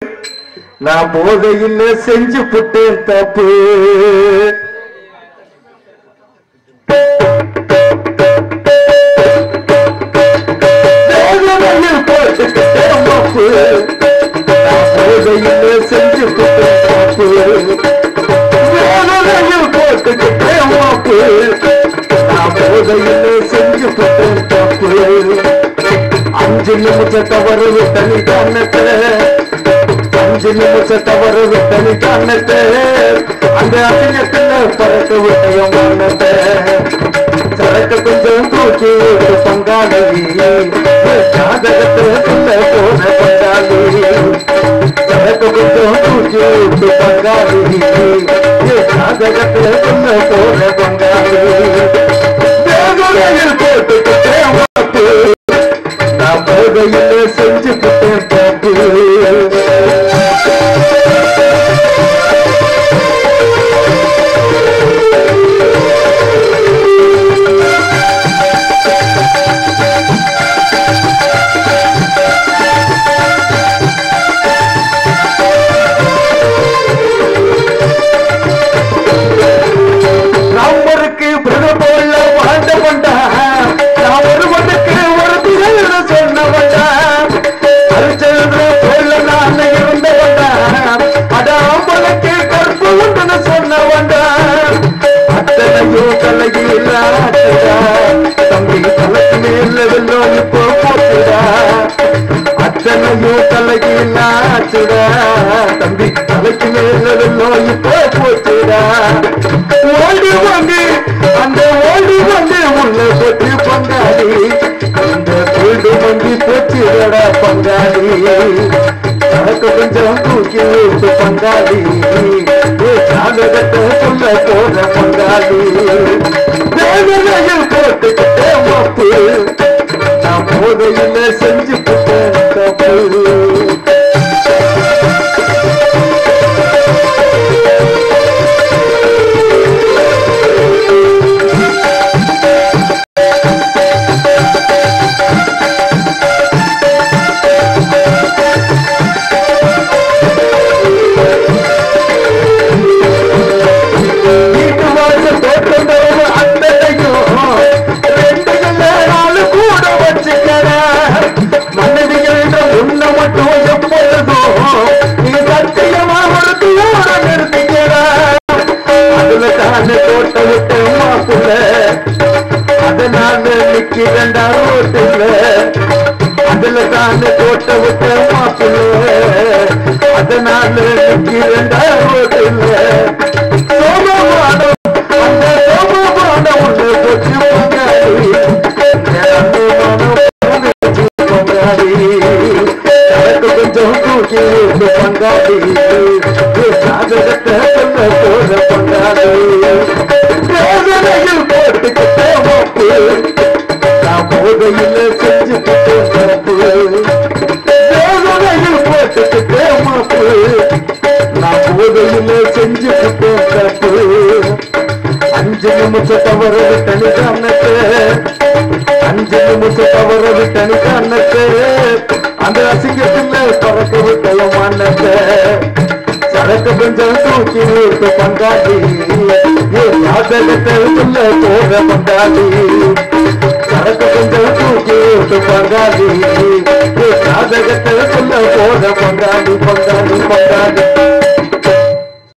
நான் போதையில் செஞ்சு புட்டேன் தப்பு வேதனையில் போட்டுக்கிட்டேன் மப்பு நான் போதையில் செஞ்சு புட்டேன் தப்பு வேதனையில் போட்டுக்கிட்டேன் மப்பு நான் போதையில் செஞ்சு புட்டேன் தப்பு அஞ்சு நிமிஷம் தவறு தனி கண்ணத்தை அஞ்சு நிமிஷம் தவறு தனி கண்ணத்தை அந்த அசிங்கத்துல பறக்க விட்டயம் மரணத்தை சரக்கு கொஞ்சம் தூக்கி விட்டு பங்காளி ஜாதகத்தை சொல்ல போன பங்காளி சரக்கு கொஞ்சம் தூக்கி விட்டு பங்காளி ஜாதகத்தை சொல்ல போன பங்காளி வேதனையில் போட்டுக்கிட்டேன் உனக்கு நான் போதையிலே செஞ்சு புட்டேன் தப்பு நம்பருக்கு பிரத போல வாழ்ந்த கொண்டா நான் ஒருவனுக்கு ஒரு திகழ்ந்து சொன்ன கொண்டா அரிச்செல்ற போல நான் இருந்த கொண்டா அட ஆம்பளுக்கு கற்பு உண்டுன்னு சொன்ன கொண்டா அத்தனையோ தலையில் ஆட்டுடா தம்பி தலைக்கு மேல வெள்ளம் இப்போ போட்டுடா அத்தனையோ தலையில் ஆச்சுடா தம்பி தலைக்கு மேல வெள்ளம் இப்போ போச்சுடா ஓடி வந்து அந்த ஓடி வந்து உள்ள போட்டு பங்காளி அந்த வீடு வந்து போச்சுடா பங்காளி எனக்கு கொஞ்சம் தூக்கி விட்டு பங்காளி ஜாதகத்தை சொல்ல போற பங்காளி வேதனையில் போட்டுக்கிட்டே மப்பு நான் போதையில செஞ்சு போட்டேன் தப்பு வீட்டு வாசல் தோட்டந்தோறு அத்தனையும் ரெண்டு இல்ல நாலு கூட வச்சுக்கற மனைவிகளிடம் உன்னை மட்டும் எப்பொழுதும் நீ சத்தியமா ஒரு தூர நிறுத்திக்கிற அதுல தானே தோட்ட விட்டு மாப்புல அதனால நிக்கிறண்டா ரோட்டுல அதுல தானே தோட்ட விட்டு மாப்புல அதனால நிக்கிறண்டா ரோட்டுல சோமபானம் அந்த சோமபானம் ஒன்று போச்சு பொங்காடி பொங்காடி எனக்கு கொஞ்சம் தூக்கி விட்டு பங்காளி ஜாதகத்தை சொல்ல போற பங்காளி வேதனையில் போட்டுக்கிட்டே மப்பு நான் போதையில் செஞ்சு தப்பு வேதனையில் போட்டுக்கிட்டே மப்பு நான் போதையில் செஞ்சு தப்பு அஞ்சு நிமிஷம் தவறு தனி கண்ணத்தை அஞ்சு நிமிஷம் தவறு தனி கண்ணத்தை அந்த அசிங்கத்தில் பறக்க விட்டல மன்னத்தை சரக்கு கொஞ்சம் தூக்கி விட்டு பங்காளி ஜாதகத்தை சொல்ல போக பங்காளி சரக்கு கொஞ்சம் தூக்கி விட்டு பங்காளி ஜாதகத்தை சொல்ல போக பங்காளி பங்காளி பங்காளி